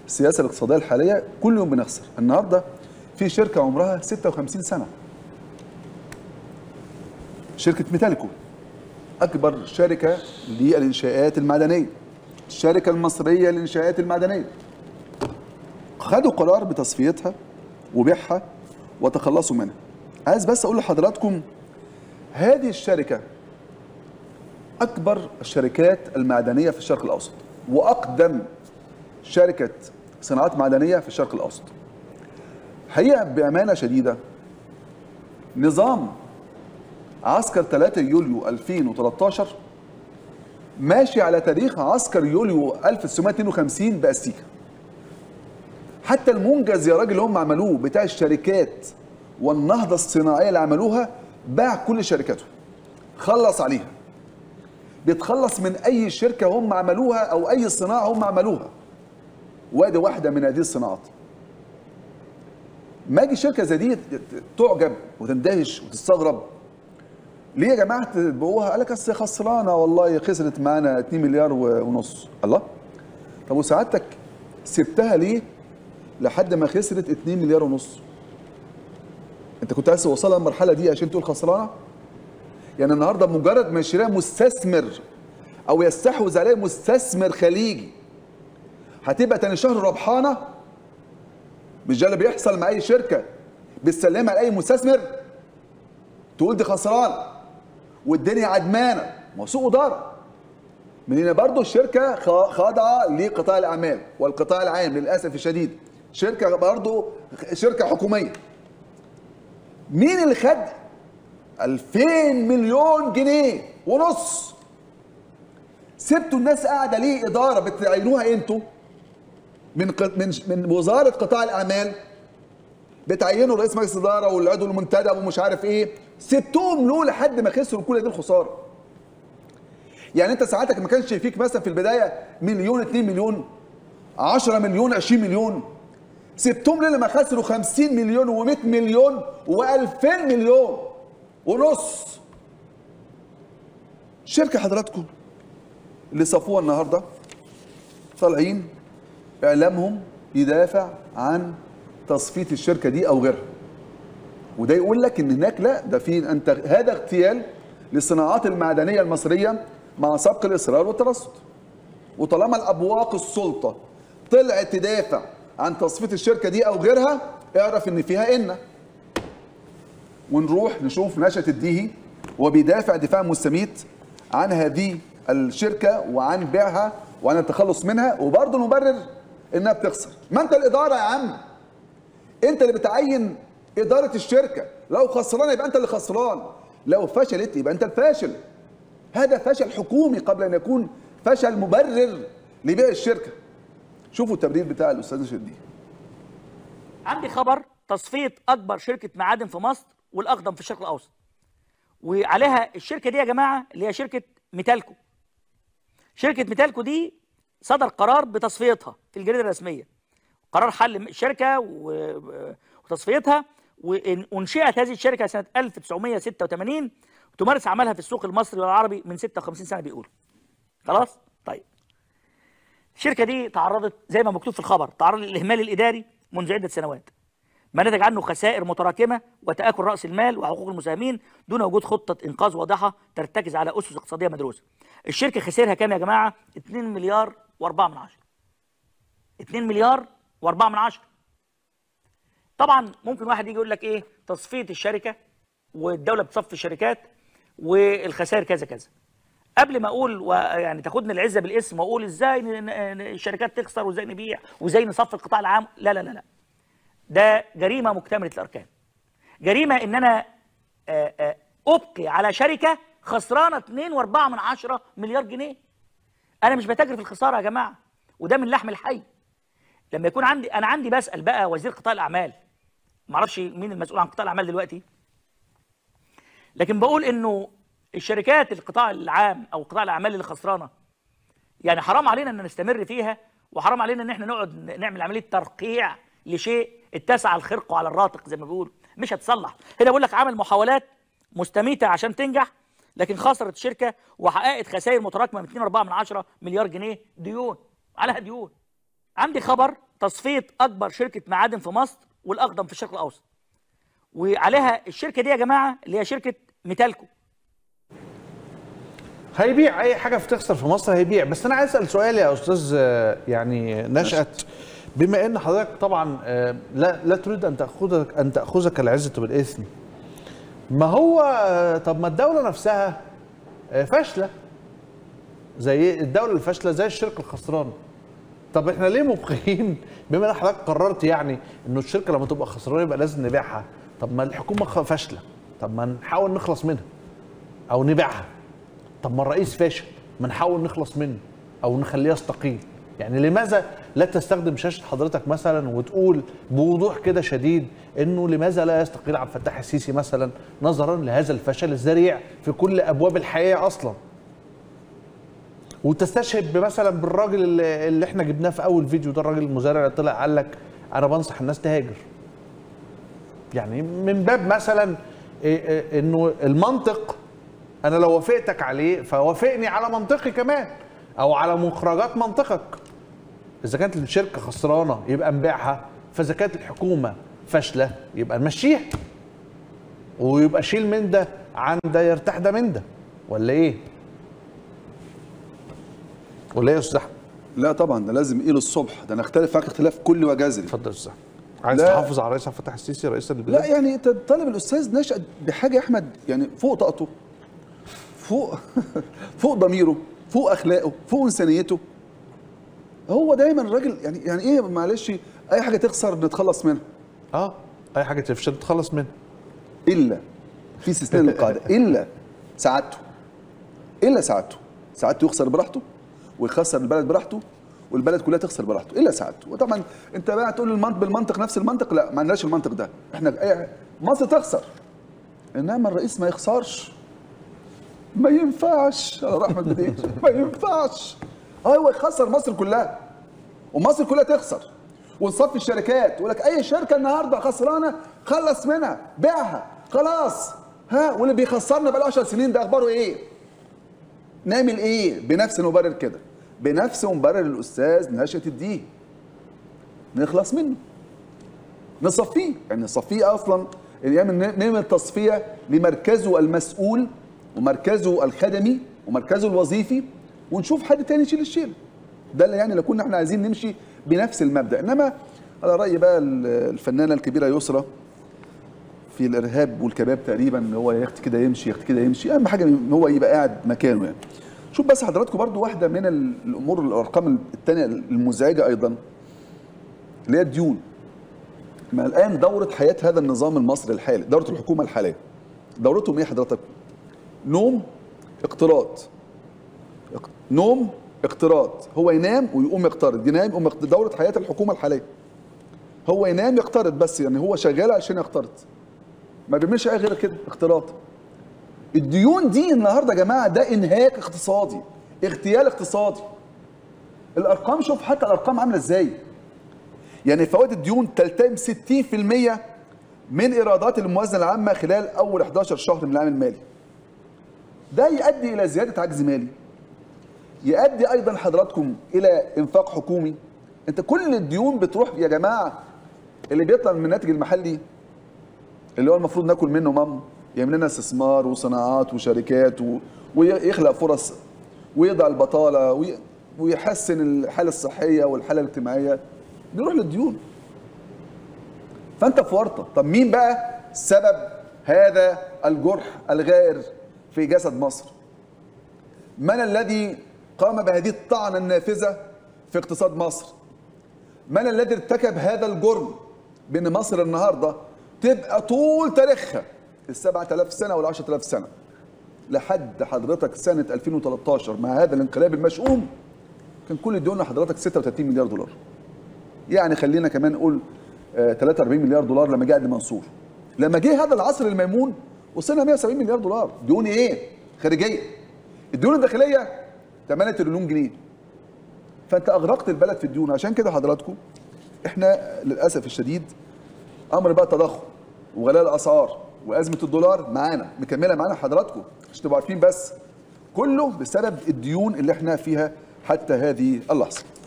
السياسه الاقتصاديه الحاليه كل يوم بنخسر النهارده في شركه عمرها 56 سنه شركه ميتاليكو اكبر شركه للانشاءات المعدنيه الشركه المصريه للانشاءات المعدنيه خدوا قرار بتصفيتها وبيعها وتخلصوا منها عايز بس اقول لحضراتكم هذه الشركه اكبر الشركات المعدنيه في الشرق الاوسط واقدم شركه صناعات معدنيه في الشرق الاوسط هي بامانه شديده نظام عسكر 3 يوليو 2013 ماشي على تاريخ عسكر يوليو 1952 باستيكا حتى المنجز يا راجل اللي هم عملوه بتاع الشركات والنهضه الصناعيه اللي عملوها باع كل شركاته خلص عليها بيتخلص من اي شركه هم عملوها او اي صناعه هم عملوها وادي واحده من هذه الصناعات ما اجي شركه زي دي تعجب وتندهش وتستغرب ليه يا جماعه تبيعوها؟ قال لك اصل خسرانه والله خسرت معانا 2 مليار ونص الله طب وسعادتك سبتها ليه لحد ما خسرت 2 مليار ونص انت كنت عايز توصلها المرحله دي عشان تقول خسرانه يعني النهارده مجرد ما يشتريها مستثمر او يستحوذ عليها مستثمر خليجي هتبقى تاني شهر ربحانه مش ده اللي بيحصل مع اي شركه بتسلمها لاي مستثمر تقول دي خسران والدنيا عدمانه ما هو سوء اداره من هنا برضه الشركه خاضعه لقطاع الاعمال والقطاع العام للاسف الشديد شركه برضه شركه حكوميه مين اللي خد 2000 مليون جنيه ونص سبتوا الناس قاعده ليه اداره بتعينوها انتوا من من من وزاره قطاع الاعمال بتعينوا رئيس مجلس الاداره والعضو المنتدب ومش عارف ايه سبتوهم له لحد ما خسروا كل دي الخساره يعني انت ساعتك ما كانش فيك مثلا في البدايه مليون 2 مليون 10 مليون 20 مليون سبتهم ليه لما خسروا 50 مليون و100 مليون و2000 مليون ونص شركه حضراتكم اللي صفوها النهارده طالعين اعلامهم يدافع عن تصفيه الشركه دي او غيرها وده يقول لك ان هناك لا ده في انت هذا اغتيال للصناعات المعدنيه المصريه مع سبق الاصرار والترصد وطالما الابواق السلطه طلعت تدافع عن تصفيه الشركه دي او غيرها اعرف ان فيها ان ونروح نشوف نشأة الديهي وبيدافع دفاع مستميت عن هذه الشركه وعن بيعها وعن التخلص منها وبرضه المبرر انها بتخسر ما انت الاداره يا عم انت اللي بتعين اداره الشركه لو خسرانه يبقى انت اللي خسران لو فشلت يبقى انت الفاشل هذا فشل حكومي قبل ان يكون فشل مبرر لبيع الشركه شوفوا التبرير بتاع الاستاذ شدي عندي خبر تصفيه اكبر شركه معادن في مصر والاقدم في الشرق الاوسط وعليها الشركه دي يا جماعه اللي هي شركه ميتالكو شركه ميتالكو دي صدر قرار بتصفيتها في الجريده الرسميه قرار حل الشركه وتصفيتها وانشئت هذه الشركه سنه 1986 وتمارس عملها في السوق المصري والعربي من 56 سنه بيقولوا خلاص طيب الشركه دي تعرضت زي ما مكتوب في الخبر تعرضت للاهمال الاداري منذ عده سنوات ما نتج عنه خسائر متراكمه وتاكل راس المال وحقوق المساهمين دون وجود خطه انقاذ واضحه ترتكز على اسس اقتصاديه مدروسه الشركه خسائرها كام يا جماعه 2 مليار و4 من عشرة 2 مليار و4 من عشرة طبعا ممكن واحد يجي يقول لك ايه تصفيه الشركه والدوله بتصفي الشركات والخسائر كذا كذا قبل ما اقول ويعني تاخدني العزه بالاسم واقول ازاي الشركات تخسر وازاي نبيع وازاي نصفي القطاع العام لا لا لا لا ده جريمه مكتمله الاركان جريمه ان انا ابقي على شركه خسرانه 2.4 من عشرة مليار جنيه انا مش بتاجر في الخساره يا جماعه وده من لحم الحي لما يكون عندي انا عندي بسال بقى وزير قطاع الاعمال ما اعرفش مين المسؤول عن قطاع الاعمال دلوقتي لكن بقول انه الشركات القطاع العام او قطاع الاعمال اللي خسرانه يعني حرام علينا ان نستمر فيها وحرام علينا ان احنا نقعد نعمل عمليه ترقيع لشيء اتسع الخرق على الراتق زي ما بيقول مش هتصلح هنا بقول لك عمل محاولات مستميته عشان تنجح لكن خسرت الشركه وحققت خسائر متراكمه من 2.4 من عشرة مليار جنيه ديون عليها ديون عندي خبر تصفيه اكبر شركه معادن في مصر والاقدم في الشرق الاوسط وعليها الشركه دي يا جماعه اللي هي شركه ميتالكو هيبيع اي حاجه بتخسر في مصر هيبيع بس انا عايز اسال سؤال يا استاذ آه، يعني نشأت بما ان حضرتك طبعا آه، لا لا تريد ان تاخذك ان تاخذك العزه بالاثم ما هو آه، طب ما الدوله نفسها آه، فاشله زي الدوله الفاشله زي الشركه الخسرانه طب احنا ليه مبقيين بما ان حضرتك قررت يعني انه الشركه لما تبقى خسرانه يبقى لازم نبيعها طب ما الحكومه خ- فاشله طب ما نحاول نخلص منها او نبيعها طب ما الرئيس فاشل ما نحاول نخلص منه او نخليه يستقيل يعني لماذا لا تستخدم شاشه حضرتك مثلا وتقول بوضوح كده شديد انه لماذا لا يستقيل عبد الفتاح السيسي مثلا نظرا لهذا الفشل الذريع في كل ابواب الحياه اصلا وتستشهد مثلا بالراجل اللي, اللي احنا جبناه في اول فيديو ده الراجل المزارع اللي طلع قال لك انا بنصح الناس تهاجر يعني من باب مثلا إيه إيه انه المنطق انا لو وافقتك عليه فوافقني على منطقي كمان او على مخرجات منطقك اذا كانت الشركه خسرانه يبقى نبيعها فاذا كانت الحكومه فاشله يبقى نمشيها ويبقى شيل من ده عن ده يرتاح ده من ده ولا ايه ولا ايه يا استاذ احمد لا طبعا ده لازم ايه للصبح ده انا اختلف معاك اختلاف كل وجذري اتفضل يا استاذ احمد عايز لا. تحافظ على الرئيس عبد الفتاح السيسي رئيس البلاد لا يعني انت طالب الاستاذ نشأ بحاجه يا احمد يعني فوق طاقته فوق فوق ضميره فوق اخلاقه فوق انسانيته هو دايما الراجل يعني يعني ايه معلش اي حاجه تخسر نتخلص منها اه اي حاجه تفشل تخلص منها الا في استثناء للقاعده الا سعادته الا سعادته سعادته يخسر براحته ويخسر البلد براحته والبلد كلها تخسر براحته الا سعادته وطبعا انت بقى تقول المنطق بالمنطق نفس المنطق لا ما عندناش المنطق ده احنا أي- مصر تخسر انما الرئيس ما يخسرش ما ينفعش يا رحمة بديع ما ينفعش اه هو يخسر مصر كلها ومصر كلها تخسر ونصفي الشركات يقول لك اي شركه النهارده خسرانه خلص منها بيعها خلاص ها واللي بيخسرنا بقى 10 سنين ده اخباره ايه؟ نعمل ايه؟ بنفس مبرر كده بنفس مبرر الاستاذ نشأة الدين نخلص منه نصفيه يعني نصفيه اصلا نعمل نعمل تصفيه لمركزه المسؤول ومركزه الخدمي ومركزه الوظيفي ونشوف حد تاني يشيل الشيل ده اللي يعني لو كنا احنا عايزين نمشي بنفس المبدا انما على راي بقى الفنانه الكبيره يسرى في الارهاب والكباب تقريبا ان هو يخت كده يمشي يخت كده يمشي اهم حاجه ان هو يبقى قاعد مكانه يعني شوف بس حضراتكم برضو واحده من الامور الارقام الثانيه المزعجه ايضا اللي هي الديون ما الان دوره حياه هذا النظام المصري الحالي دوره الحكومه الحاليه دورتهم ايه حضرتك نوم اقتراض اق- نوم اقتراض هو ينام ويقوم يقترض ينام يقوم يقترض دوره حياه الحكومه الحاليه هو ينام يقترض بس يعني هو شغال عشان يقترض ما بيعملش اي غير كده اقتراض الديون دي النهارده يا جماعه ده انهاك اقتصادي اغتيال اقتصادي الارقام شوف حتى الارقام عامله ازاي يعني فوائد الديون تلتئم 60% من ايرادات الموازنه العامه خلال اول 11 شهر من العام المالي ده يؤدي الى زياده عجز مالي يؤدي ايضا حضراتكم الى انفاق حكومي انت كل الديون بتروح يا جماعه اللي بيطلع من الناتج المحلي اللي هو المفروض ناكل منه مام يعمل لنا استثمار وصناعات وشركات و... ويخلق فرص ويضع البطاله وي... ويحسن الحاله الصحيه والحاله الاجتماعيه بيروح للديون فانت في ورطه طب مين بقى سبب هذا الجرح الغائر في جسد مصر من الذي قام بهذه الطعنه النافذه في اقتصاد مصر من الذي ارتكب هذا الجرم بان مصر النهارده تبقى طول تاريخها ال 7000 سنه وال 10000 سنه لحد حضرتك سنه 2013 مع هذا الانقلاب المشؤوم كان كل ديوننا حضرتك 36 مليار دولار يعني خلينا كمان نقول آه، 43 مليار دولار لما جه عبد المنصور لما جه هذا العصر الميمون وصلنا 170 مليار دولار ديون ايه خارجيه الديون الداخليه 8 تريليون جنيه فانت اغرقت البلد في الديون عشان كده حضراتكم احنا للاسف الشديد امر بقى التضخم وغلاء الاسعار وازمه الدولار معانا مكمله معانا حضراتكم عشان تبقوا عارفين بس كله بسبب الديون اللي احنا فيها حتى هذه اللحظه